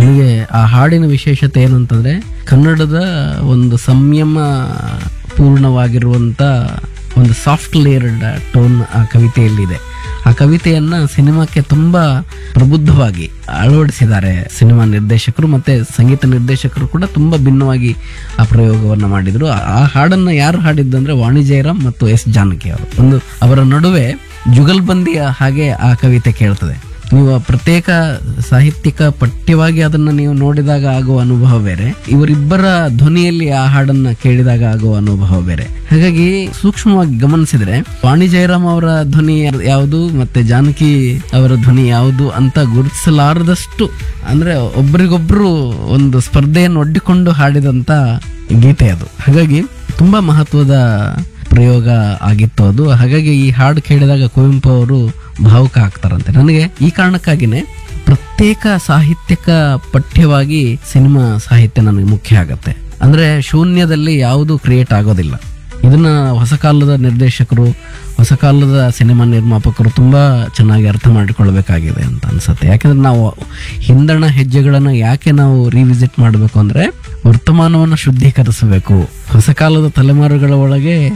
ನನಗೆ ಆ ಹಾಡಿನ ವಿಶೇಷತೆ ಏನಂತಂದ್ರೆ ಕನ್ನಡದ ಒಂದು ಸಂಯಮ ಪೂರ್ಣವಾಗಿರುವಂತ ಒಂದು ಸಾಫ್ಟ್ ಲೇಯರ್ಡ್ ಟೋನ್ ಆ ಕವಿತೆಯಲ್ಲಿದೆ ಆ ಕವಿತೆಯನ್ನ ಸಿನಿಮಾಕ್ಕೆ ತುಂಬಾ ಪ್ರಬುದ್ಧವಾಗಿ ಅಳವಡಿಸಿದ್ದಾರೆ ಸಿನಿಮಾ ನಿರ್ದೇಶಕರು ಮತ್ತೆ ಸಂಗೀತ ನಿರ್ದೇಶಕರು ಕೂಡ ತುಂಬಾ ಭಿನ್ನವಾಗಿ ಆ ಪ್ರಯೋಗವನ್ನ ಮಾಡಿದ್ರು ಆ- ಆ ಹಾಡನ್ನ ಯಾರು ಹಾಡಿದ್ದಂದ್ರೆ ವಾಣಿ ಜಯರಾಮ್ ಮತ್ತು ಎಸ್ ಜಾನಕಿ ಅವರು ಒಂದು ಅವರ ನಡುವೆ ಜುಗಲ್ಬಂದಿಯ ಹಾಗೆ ಆ ಕವಿತೆ ಕೇಳ್ತದೆ ನೀವು ಪ್ರತ್ಯೇಕ ಸಾಹಿತ್ಯಿಕ ಪಠ್ಯವಾಗಿ ಅದನ್ನ ನೀವು ನೋಡಿದಾಗ ಆಗುವ ಅನುಭವ ಬೇರೆ ಇವರಿಬ್ಬರ ಧ್ವನಿಯಲ್ಲಿ ಆ ಹಾಡನ್ನ ಕೇಳಿದಾಗ ಆಗುವ ಅನುಭವ ಬೇರೆ ಹಾಗಾಗಿ ಸೂಕ್ಷ್ಮವಾಗಿ ಗಮನಿಸಿದ್ರೆ ವಾಣಿ ಜಯರಾಮ್ ಅವರ ಧ್ವನಿ ಯಾವುದು ಮತ್ತೆ ಜಾನಕಿ ಅವರ ಧ್ವನಿ ಯಾವುದು ಅಂತ ಗುರುತಿಸಲಾರದಷ್ಟು ಅಂದ್ರೆ ಒಬ್ರಿಗೊಬ್ರು ಒಂದು ಸ್ಪರ್ಧೆಯನ್ನು ಒಡ್ಡಿಕೊಂಡು ಹಾಡಿದಂತ ಗೀತೆ ಅದು ಹಾಗಾಗಿ ತುಂಬಾ ಮಹತ್ವದ ಪ್ರಯೋಗ ಆಗಿತ್ತು ಅದು ಹಾಗಾಗಿ ಈ ಹಾಡು ಕೇಳಿದಾಗ ಕುವೆಂಪು ಅವರು ಭಾವುಕ ಆಗ್ತಾರಂತೆ ನನಗೆ ಈ ಕಾರಣಕ್ಕಾಗಿನೇ ಪ್ರತ್ಯೇಕ ಸಾಹಿತ್ಯಕ ಪಠ್ಯವಾಗಿ ಸಿನಿಮಾ ಸಾಹಿತ್ಯ ನನಗೆ ಮುಖ್ಯ ಆಗತ್ತೆ ಅಂದ್ರೆ ಶೂನ್ಯದಲ್ಲಿ ಯಾವುದು ಕ್ರಿಯೇಟ್ ಆಗೋದಿಲ್ಲ ಇದನ್ನ ಹೊಸ ಕಾಲದ ನಿರ್ದೇಶಕರು ಹೊಸ ಕಾಲದ ಸಿನಿಮಾ ನಿರ್ಮಾಪಕರು ತುಂಬಾ ಚೆನ್ನಾಗಿ ಅರ್ಥ ಮಾಡಿಕೊಳ್ಬೇಕಾಗಿದೆ ಅಂತ ಅನ್ಸುತ್ತೆ ಯಾಕಂದ್ರೆ ನಾವು ಹಿಂದಣ ಹೆಜ್ಜೆಗಳನ್ನ ಯಾಕೆ ನಾವು ರಿವಿಸಿಟ್ ಮಾಡಬೇಕು ಅಂದ್ರೆ ವರ್ತಮಾನವನ್ನು ಶುದ್ಧೀಕರಿಸಬೇಕು ಹೊಸ ಕಾಲದ ತಲೆಮಾರುಗಳ ಒಳಗೆ